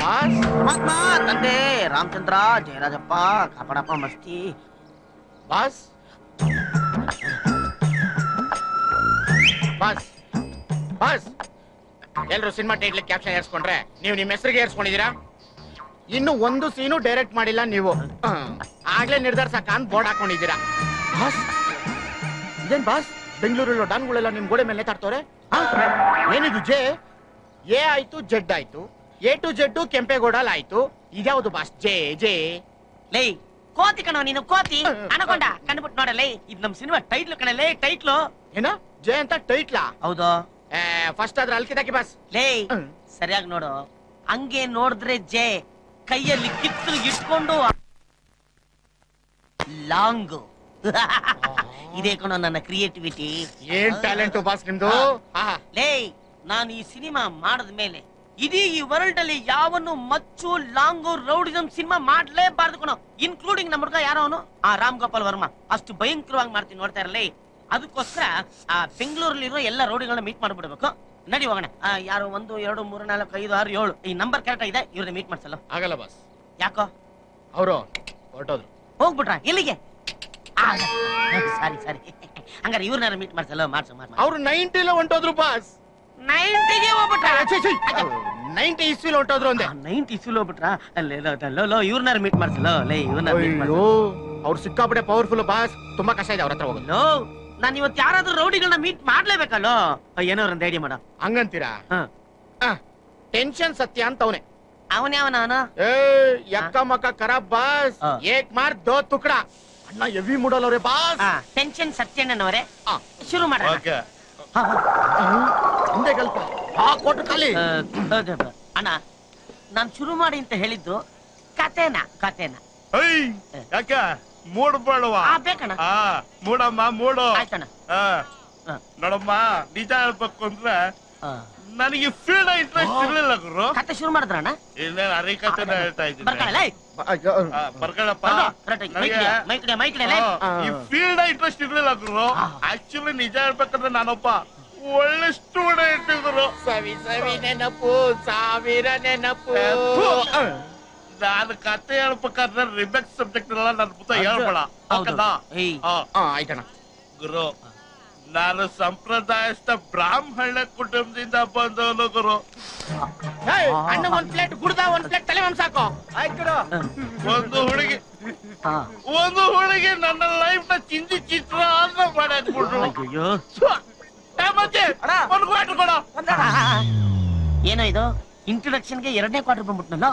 Boss ಪರಮಾತ್ಮ ತಂದೆ ರಾಮಚಂದ್ರ ಜಯರಾಜಪ್ಪ ಕಾಪಾಡಪ್ಪ ಮಸ್ತಿ ಬಾಸ್ ಬಾಸ್ ಬಾಸ್ ಎಲ್ರು ಸಿನಿಮಾ ಟೈಟ್ಲ್ ಕ್ಯಾಪ್ಷನ್ ಏರ್ಸ್ಕೊಂಡ್ರೆ ನೀವು ನಿಮ್ಮ ಹೆಸರಿಗೆ ಏರ್ಸ್ಕೊಂಡಿದೀರಾ ಇನ್ನು ಒಂದು ಸೀನು ಡೈರೆಕ್ಟ್ ಮಾಡಿಲ್ಲ ನೀವು ಹ್ಮ್. ಆಗ್ಲೇ ನಿರ್ಧರಿಸಕ್ಕ ಅಂತ ಬೋರ್ಡ್ ಹಾಕೊಂಡಿದ್ದೀರಾ ಬಾಸ್ ಇದೇನ್ ಬಾಸ್ ಬೆಂಗಳೂರಲ್ಲಿರೋ ಡಾನ್ಗಳೆಲ್ಲ ನಿಮ್ ಗೋಡೆ ಮೇಲೆ ನೇತಾಡ್ತವ್ರೆ ಆ? ಏನಿದು ಜೆ ಎ ಆಯ್ತು ಜೆಡ್ ಆಯ್ತು ಎ ಟು ಜೆಡ್ ಕೆಂಪೇಗೌಡಲ್ ಆಯ್ತು ಇದ್ಯಾವುದು ಬಾಸ್ ಜೆ ಜೆ ಲೇ ಕೋತಿ ಕಣೋ ನೀನು ಕೋತಿ ಅನಕೊಂಡ ಕಂಡ್ಬಿಟ್ಟು ನೋಡಲೇ ಇದು ನಮ್ ಸಿನಿಮಾ ಟೈಟ್ಲ್ ಕಣಲೇ ಟೈಟ್ಲು ಏನ ಜೆ ಅಂತ ಟೈಟ್ಲಾ ಹೌದು ಫಸ್ಟ್ ಅದ್ರ ಅಲ್ಕಿದಾಕಿ ಬಾಸ್ ಲೇ ಹ್ಮ್. ಸರಿಯಾಗಿ ನೋಡು ಹಂಗೆ ನೋಡಿದ್ರೆ ಜೆ ಕೈಯಲ್ಲಿ ಕಿತ್ತಲು ಇಟ್ಕೊಂಡು ಲಾಂಗ್ ಇದೇ ಕಣೋ ನನ್ನ ಕ್ರಿಯೇಟಿವಿಟಿ ಏನ್ ಟ್ಯಾಲೆಂಟ್ ಬಾಸ್ ನಿಮ್ದು ಆಹಾ. ಲೇ ನಾನು ಈ ಸಿನಿಮಾ ಮಾಡದ ಮೇಲೆ ಇಡೀ ಈ ವರ್ಲ್ಡ್ ಅಲ್ಲಿ ಯಾವನು ಮಚ್ಚು ಲಾಂಗು ರೌಡಿಸಂ ಸಿನಿಮಾ ಮಾಡ್ಲೇಬಾರ್ದು ಕಣೋ ಇನ್ಕ್ಲೂಡಿಂಗ್ ನಮ್ಮ ಹುಡುಗ ಯಾರೋ ಅವನು ಆ ರಾಮ್ ಗೋಪಾಲ್ ವರ್ಮಾ ಅಷ್ಟು ಭಯಂಕರವಾಗಿ ಮಾಡ್ತೀನಿ ನೋಡ್ತಾ ಇರಲಿ ಅದಕ್ಕೋಸ್ಕರ ಆ ಬೆಂಗಳೂರಲ್ಲಿರೋ ಎಲ್ಲ ರೌಡಿಗಳನ್ನ ಮೀಟ್ ಮಾಡ್ಬಿಡ್ಬೇಕು ನಡಿ ಹೋಗೋಣ ಆ, ಯಾರು ಒಂದು ಎರಡು ಮೂರು ನಾಲ್ಕು ಐದು ಆರು ಏಳು ಈ ನಂಬರ್ ಕರೆಕ್ಟ್ ಇದೆ ಇವ್ರನ್ನ ಮೀಟ್ ಮಾಡ್ಸಲ್ಲ ಆಗಲ್ಲ ಬಾಸ್ ಯಾಕೋ ಅವರು ಹೊರಟೋದ್ರು ಹೋಗ್ಬಿಟ್ರ ಎಲ್ಲಿಗೆ ಸಾರಿ ಸಾರಿ ಹಂಗಾರೆ ಇವ್ರನ್ನ ಮೀಟ್ ಮಾಡ್ಸಲ್ಲ ಮಾಡ್ಸು ಮಾಡ್ಸು ಅವ್ರು ನೈಂಟಿಲ ಹೊಂಟೋದ್ರು ಬಾಸ್ ನೈಂಟಿಗೆ ಹೋಗ್ಬಿಟ್ರ ನೈಂಟಿ ಇಸ್ವಿಲ್ ಹೊಂಟೋದ್ರು ಅಂದೆ ನೈಂಟಿ ಇಸ್ವಿಲ್ ಹೋಗ್ಬಿಟ್ರ ಅಲ್ಲೇ ಇವ್ರನ್ನ ಮೀಟ್ ಮಾಡ್ಸಲ್ಲ ಲೇ ಇವ್ರನ್ನ ಮೀಟ್ ಅಯ್ಯೋ ಅವ್ರು ಸಿಕ್ಕಾಪಟ್ಟೆ ಪವರ್ಫುಲ್ ಬಾಸ್ ತುಂಬಾ ಕಷ್ಟ ಇದೆ ಅವ್ರ ಹತ್ರ ಹೋಗೋದು ಲೋ ನಾನು ಇವತ್ತು ಯಾರಾದ್ರೂ ರೌಡಿಗಳನ್ನ ಮೀಟ್ ಮಾಡ್ಲೇಬೇಕಲ್ಲೋ ಏನೋ ಒಂದು ಐಡಿಯಾ ಮಾಡ ಹಂಗಂತೀರಾ ಹ ಟೆನ್ಷನ್ ಸತ್ಯ ಅಂತ ಅವನೇ ಅವನ್ಯಾವನ ಅವನು ಏ ಯಕ್ಕ ಮಕ್ಕ ಖರಾಬ್ ಬಾಸ್ ಹಾ. ಏಕ್ ಮಾರ್ ದೋ ತುಕಡ ಅಣ್ಣ ಎವಿ ಮೂಡಲ್ಲವ್ರೆ ಬಾಸ್ ಟೆನ್ಷನ್ ಸತ್ಯಣ್ಣನವರೇ ಆ. ಶುರು ಮಾಡೋಣ ಓಕೆ ಹಾ, ಹಾ. ಹಿಂದೆ ಗಲ್ಪ ಆ ಕೊಟ್ಟು ಖಾಲಿ ಆ, ಹೌದು, ಹೌದು. ಅಣ್ಣ ನಾನ್ ಶುರು ಮಾಡಿ ಅಂತ ಹೇಳಿದ್ದು ಕತೆನ ಕತೆನ ಐ ಯಾಕ ಮೂಡ್ಬೇಡವಾ ಆ ಬೇಕಣ್ಣ ಆ ಮೂಡಮ್ಮ ಮೂಡು ಆಯ್ತಣ್ಣ ಆ, ಹಾ. ನೋಡಮ್ಮ ನಿಜ ಹೇಳ್ಬೇಕು ಅಂದ್ರೆ ಆ. ನನಗೆ ಫೀಲ್ಡ್ ಇಂಟ್ರೆಸ್ಟ್ ಇರ್ಲಿಲ್ಲ ಗುರು ಕತೆ ಶುರು ಮಾಡಿದ್ರಣ್ಣ ಇನ್ನೇನ್ ಅರಿಕತೆನ ಹೇಳ್ತಾ ಇದ್ದೀನಿ ಬರ್ಕೊಳ್ಳ ಆ, ಬರ್ಕೊಳಪ್ಪ ನನಗೆ ಆ, ಈ ಫೀಲ್ಡ್ ಇಂಟ್ರೆಸ್ಟ್ ಇರ್ಲಿಲ್ಲ ಗುರು ಆ. ಆಕ್ಚುಲಿ ನಿಜ ಹೇಳ್ಬೇಕಂದ್ರೆ ನಾನೊಬ್ಬ ಒಳ್ಳೆ ಸ್ಟೂಡೆಂಟ್ ಗುರು ಸವಿ ಸವಿ ನೆನಪು ಸಾವಿರ ನೆನಪು ಥು. ನಾನು ಕತೆ ಹೇಳ್ಬೇಕಾದ್ರೆ ರಿಬೆಕ್ಸ್ ಸಬ್ಜೆಕ್ಟ್ ಎಲ್ಲ ನನ್ನ ಪುತ್ತ ಹೇಳ್ಬೇಡ ಓಕೆನಾ? ಏಯ್ ಆ, ಆ, ಆಯ್ತಣ್ಣ ಗುರು ನಾನು ಸಂಪ್ರದಾಯಸ್ಥ ಬ್ರಾಹ್ಮಣ ಕುಟುಂಬದಿಂದ ಬಂದವನು ಗುರು ಏಯ್, ಅಣ್ಣ ಒಂದ್ ಪ್ಲೇಟ್ ಗುಡ್ದ ಒಂದ್ ಪ್ಲೇಟ್ ತಲೆ ಮಾಂಸ ಹಾಕೋ ಒಂದು ಹುಡುಗಿ ಹಾ. ಒಂದು ಹುಡುಗಿ ನನ್ನ ಲೈಫ್ ನ ಚಿಂದಿ ಚಿತ್ರ ಅಂತ ಮಾಡಾಕ್ಬಿಟ್ರು ಅಯ್ಯೋ ಏ ಮತ್ತೆ ಒಂದು ಕ್ವಾರ್ಟರ್ ಕೊಡ ಏನೋ ಇದು ಇಂಟ್ರೊಡಕ್ಷನ್ಗೆ ಎರಡನೇ ಕ್ವಾರ್ಟರ್ ಬಂದ್ಬಿಟ್ನಲ್ಲ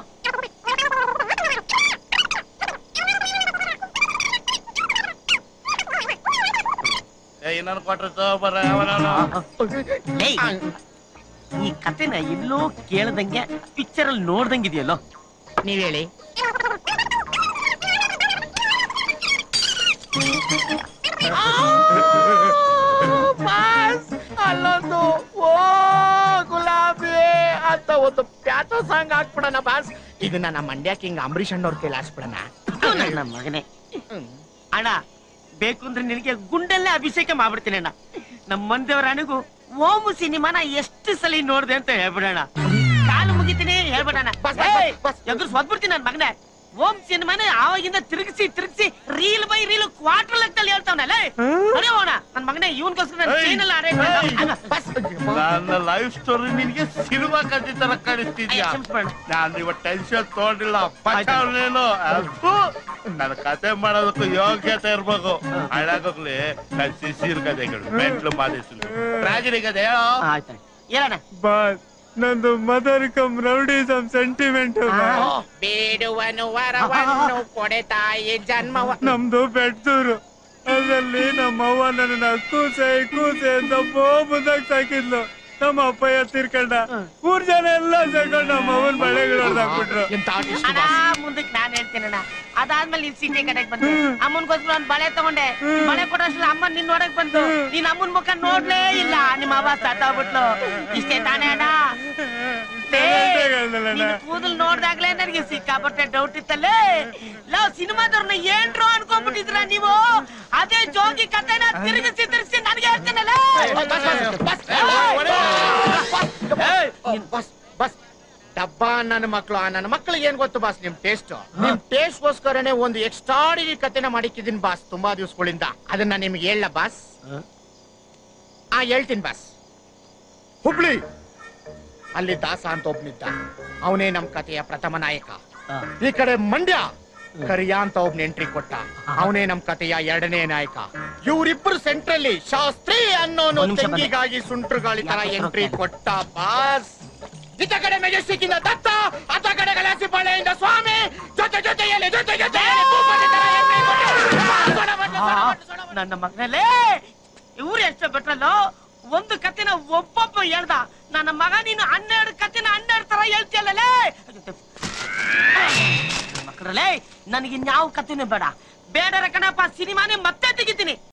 ಏ ಇನ್ನೊಂದು ಕ್ವಾರ್ಟರ್ ತಗೋಬರ ಏಯ್ ಈ ಕತೆನ ಎಲ್ಲೋ ಕೇಳ್ದಂಗೆ ಪಿಕ್ಚರ್ ಅಲ್ಲಿ ನೋಡ್ದಂಗಿದೆಯಲ್ಲೋ ನೀವ್ ಹೇಳಿ ಬಾಸ್ ಅಲ್ಲೊಂದು ಓ ಗುಲಾಬಿ ಅಂತ ಒಂದು ಪ್ಯಾಟೋ ಸಾಂಗ್ ಹಾಕ್ಬಿಡಣ ಬಾಸ್ ಇದನ್ನ ನಮ್ಮ ಮಂಡ್ಯ ಕಿಂಗ್ ಅಂಬರೀಷ್ ಅಣ್ಣವ್ರ ಕೈಲಿ ಹಾಕ್ಸ್ಬಿಡಣ ನನ್ನ ಮಗನೇ ಅಣ್ಣ ಬೇಕು ಅಂದ್ರೆ ನಿನಗೆ ಗುಂಡಲ್ಲೇ ಅಭಿಷೇಕ ಮಾಡ್ಬಿಡ್ತೀನಿ ಅಣ್ಣ ನಮ್ಮ ಮಂದಿಯವರ ಅಣಗು ಓಮು ಸಿನಿಮಾನ ಎಷ್ಟು ಸಲ ನೋಡ್ದೆ ಅಂತ ಹೇಳ್ಬಿಡೋಣ ಕಾಲು ಮುಗಿತೀನಿ ಹೇಳ್ಬಿಡೋಣ ಬಸ್, ಬಸ್, ಬಸ್, ಬಸ್. ಎದುರು ಸ್ವದ್ಬಿಡ್ತೀನಿ ನನ್ನ ಮಗನೇ ಓಂ ಸಿನಿಮಾನ ಆವಾಗಿಂದ ತಿರುಗಿಸಿ ತಿರುಗಿಸಿ ರೀಲ್ ಬೈ ರೀಲ್ ಕ್ವಾರ್ಟರ್ ಲೆಕ್ಕದಲ್ಲಿ ಹೇಳ್ತಾವನಲ್ಲ ನಡೆಯೋಣ ನನ್ನ ಮಗನೇ ಇವನ್ಗೋಸ್ಕರ ನನ್ನ ಏಯ್, ಚೈನಲ್ಲ ಅರೆ ಏಯ್. ಬಸ್ ನನ್ನ ಲೈಫ್ ಸ್ಟೋರಿ ನಿನ್ಗೆ ಸಿನಿಮಾ ಕಥೆ ತರ ಕಾಣಿಸ್ತಿದ್ಯಾ ನಾನು ಇವ ಟೆನ್ಷನ್ ತಗೊಂಡಿಲ್ಲ ಬಚಾವ್ನೇನು ನನ್ನ ಕತೆ ಮಾಡೋದಕ್ಕೂ ಯೋಗ್ಯತೆ ಇರ್ಬೇಕು ಹಾಳಾಗೋಗ್ಲಿ ನನ್ ಸಿಸಿರ್ ಕಥೆಗಳು ಮೆಟ್ಲು ಮಾದೇಶು ಟ್ರಾಜಿಡಿ ಕಥೆ ಹೇಳೋ ಆಯ್ತು ಹೇಳೋಣ ಬಾಸ್ ನಂದು ಮದರ್ ಕಮ್ ರೌಡಿಸಮ್ ಸೆಂಟಿಮೆಂಟ್ ಬೇಡುವನು ವರವನ್ನು ಕೊಡೆ ತಾಯಿ ಜನ್ಮವ ನಮ್ದು ಬೆಡ್ದೂರು ಅದ್ರಲ್ಲಿ ನಮ್ಮ ಅವ್ವ ನನ್ನ ಕೂಸೆ ಕೂಸೆ ಅಂತ ಮುದ್ದಾಗ್ ಸಾಕಿದ್ಲು ನಮ್ಮ ಅಪ್ಪಯ್ಯ ತೀರ್ಕೊಂಡ ಮೂರ್ ಜನ ಎಲ್ಲ ಸೇರ್ಕೊಂಡು ನಮ್ಮ ಅವ್ವನ್ ಬಳೆಗಳು ಹೊಡೆದಾಕ್ಬಿಟ್ರು ಎಂತ ಆರ್ಟಿಸ್ಟ್ ಅಣ್ಣ ಮುಂದಕ್ಕೆ ನಾನ್ ಹೇಳ್ತೇನಣ್ಣ ಅದಾದ್ಮೇಲೆ ನೀನ್ ಸೀಟೆ ಕಡೆಗೆ ಬಂದೆ ಅಮ್ಮನ್ಗೋಸ್ಕರ ಒಂದ್ ಬಳೆ ತಗೊಂಡೆ ಬಳೆ ಕೊಡೋಷ್ಟ್ರಲ್ಲಿ ಅಮ್ಮ ನಿನ್ ನೋಡಕ್ ಬಂತು ನೀನ್ ಅಮ್ಮನ್ ಮುಖ ನೋಡ್ಲೇ ಇಲ್ಲ ನಿಮ್ಮ ಅವ್ವ ಸತ್ತೋಗ್ಬಿಟ್ಲು ಇಷ್ಟೇ ತಾನೇ ಅಣ್ಣ ಲೇ, ಹೇಳ್ದಲ್ಲಣ್ಣ. ನಿನ್ ಕೂದಲ್ ನೋಡ್ದಾಗ್ಲೇ ನನಗೆ ಸಿಕ್ಕಾಪಟ್ಟೆ ಡೌಟ್ ಇತ್ತಲ್ಲೇ ಲವ್ ಸಿನಿಮಾದವ್ರನ್ನ ಏನ್ರು ಅನ್ಕೊಂಡ್ಬಿಟ್ಟಿದ್ರ ನೀವು ಅದೇ ಜೋಗಿ ಕತೆನ ತಿರುಗಿಸಿ ತಿರುಗಿಸಿ ನನಗೆ ಹೇಳ್ತೇನಲ್ಲ ಬಸ್ ಬಸ್ ಡಬ್ಬ ನನ್ನ ಮಕ್ಕಳು ಆ ನನ್ನ ಮಕ್ಕಳಿಗೆ ಏನ್ ಗೊತ್ತು ಬಾಸ್ ನಿಮ್ ಟೇಸ್ಟ್ ನಿಮ್ ಟೇಸ್ಟ್ ಗೋಸ್ಕರನೇ ಒಂದು ಎಕ್ಸ್ಟ್ರಾಡಿನರಿ ಕತೆನ ಮಾಡಿಕ್ಕಿದೀನಿ ಬಾಸ್ ತುಂಬಾ ದಿವಸಗಳಿಂದ ಅದನ್ನ ನಿಮ್ಗೆ ಹೇಳ ಬಾಸ್ ಆ ಹೇಳ್ತೀನಿ ಬಾಸ್ ಹುಬ್ಳಿ ಅಲ್ಲಿ ದಾಸ ಅಂತ ಒಬ್ನಿದ್ದ ಅವನೇ ನಮ್ ಕಥೆಯ ಪ್ರಥಮ ನಾಯಕ ಈ ಕಡೆ ಮಂಡ್ಯ ಕರಿಯ ಅಂತ ಒಬ್ನ ಎಂಟ್ರಿ ಕೊಟ್ಟ ಅವನೇ ನಮ್ ಕಥೆಯ ಎರಡನೇ ನಾಯಕ ಇವರಿಬ್ಬರು ಸೆಂಟ್ರಲ್ಲಿ ಶಾಸ್ತ್ರಿ ಅನ್ನೋನು ಒಂದ್ ನಿಮಿಷ ಬನ್ನಿ. ತೆಂಗಿಗಾಗಿ ಸುಂಟ್ರು ಗಾಳಿ ತರ ಯಾಕೆ ಎಂಟ್ರಿ ಬರ್ತಾ ಕೊಟ್ಟ ಬಾಸ್ ಇತ ಕಡೆ ಮೆಜೆಸ್ಟಿಕ್ ಇಂದ ದತ್ತ ಅತ ಕಡೆ ಗಲಾಸಿಪಾಳ್ಯದಿಂದ ಸ್ವಾಮಿ ಜೊತೆ ಜೊತೆಯಲ್ಲಿ ಜೊತೆ ಜೊತೆಯಲ್ಲಿ ಭೂಪತಿ ತರ entry ಕೊಟ್ಟ. ಸೊಡ ಬಟ್ಲು, ಸೊಡ ಬಟ್ಲು, ಸೊಡ ಬಟ್ಲು. ನನ್ನ ಮಗನಲ್ಲೇ ಇವ್ರು ಎಷ್ಟು ಬಿಟ್ರಲ್ಲ ಒಂದು ಕತೆನ ಒಬ್ಬೊಬ್ಬ ಹೇಳ್ದ ನನ್ನ ಮಗ ನೀನು ಹನ್ನೆರಡು ಕತೆನ ಹನ್ನೆರಡು ತರ ಹೇಳ್ತಿಯಲ್ಲೇ ಮಕ್ಕಳಲ್ಲೇ ನನಗೆ ಇನ್ಯಾವ ಕತೆನೂ ಬೇಡ ಬೇಡ ಕಣಪ್ಪ ಸಿನಿಮಾನೇ ಮತ್ತೆ ತೆಗಿತೀನಿ